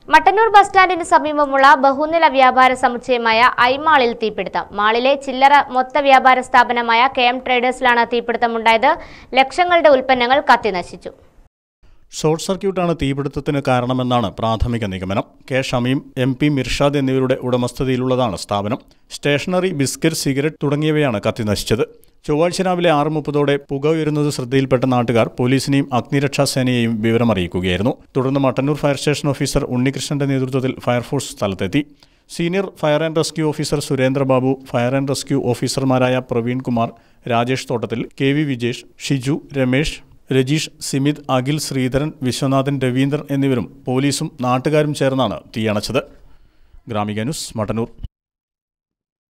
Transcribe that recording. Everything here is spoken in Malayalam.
മട്ടന്നൂർ ബസ് സ്റ്റാൻഡിന് സമീപമുള്ള ബഹുനില വ്യാപാര സമുച്ചയമായ ഐമാളിൽ തീപിടുത്തം മാളിലെ ചില്ലറ മൊത്ത വ്യാപാര സ്ഥാപനമായ കെ എം ട്രേഡേഴ്സിലാണ് തീപിടുത്തമുണ്ടായത് ലക്ഷങ്ങളുടെ ഉൽപ്പന്നങ്ങൾ കത്തിനശിച്ചു ഷോർട്ട് സർക്യൂട്ടാണ് തീപിടുത്തത്തിന് കാരണമെന്നാണ് പ്രാഥമിക നിഗമനം K Shameem M P Mirshad എന്നിവരുടെ ഉടമസ്ഥതയിലുള്ളതാണ് സ്ഥാപനം സ്റ്റേഷനറി ബിസ്ക്കറ്റ് സിഗരറ്റ് തുടങ്ങിയവയാണ് കത്തിനശിച്ചത് ചൊവ്വാഴ്ച രാവിലെ ആറ് മുപ്പതോടെ പുക ഉയരുന്നത് ശ്രദ്ധയിൽപ്പെട്ട നാട്ടുകാർ പോലീസിനെയും അഗ്നിരക്ഷാ സേനയെയും വിവരമറിയിക്കുകയായിരുന്നു തുടർന്ന് മട്ടന്നൂർ ഫയർ സ്റ്റേഷൻ ഓഫീസർ ഉണ്ണികൃഷ്ണന്റെ നേതൃത്വത്തിൽ ഫയർഫോഴ്സ് സ്ഥലത്തെത്തി senior fire and rescue officer Surendrababu fire and rescue ഓഫീസർമാരായ പ്രവീൺ കുമാർ രാജേഷ് തോട്ടത്തിൽ കെ വി വിജേഷ് ഷിജു രമേഷ് രജീഷ് സിമിത് അഖിൽ ശ്രീധരൻ വിശ്വനാഥൻ രവീന്ദ്രൻ എന്നിവരും പോലീസും നാട്ടുകാരും ചേർന്നാണ് തീയണച്ചത് ഗ്രാമിക ന്യൂസ് മട്ടന്നൂർ